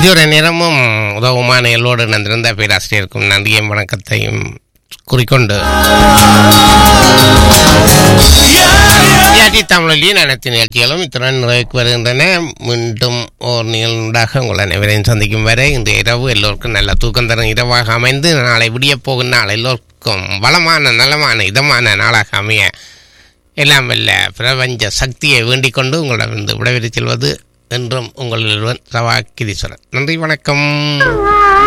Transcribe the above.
இதுவரை நேரமும் உதவுமான எல்லோடு நந்திருந்த பேராசிரியருக்கும் நன்றியும் வணக்கத்தையும் குறிக்கொண்டு ஜாதி தமிழின் அனைத்து நிகழ்ச்சிகளும் இத்துடன் நிறைவுக்கு வருகின்றன மீண்டும் ஓர் நிகழ்வுண்டாக உங்கள் அனைவரையும் சந்திக்கும் வரை இந்த இரவு எல்லோருக்கும் நல்ல தூக்கம் தரும் இரவாக அமைந்து நாளை விடியப் போகும் நாள் எல்லோருக்கும் வளமான நலமான இதமான நாளாக அமைய எல்லாம் வல்ல பிரபஞ்ச சக்தியை வேண்டிக் கொண்டு உங்களிடமிருந்து விடைபெற்றுச் செல்வது என்றும் உங்கள் சவாக்கிரீஸ்வரன் நன்றி வணக்கம்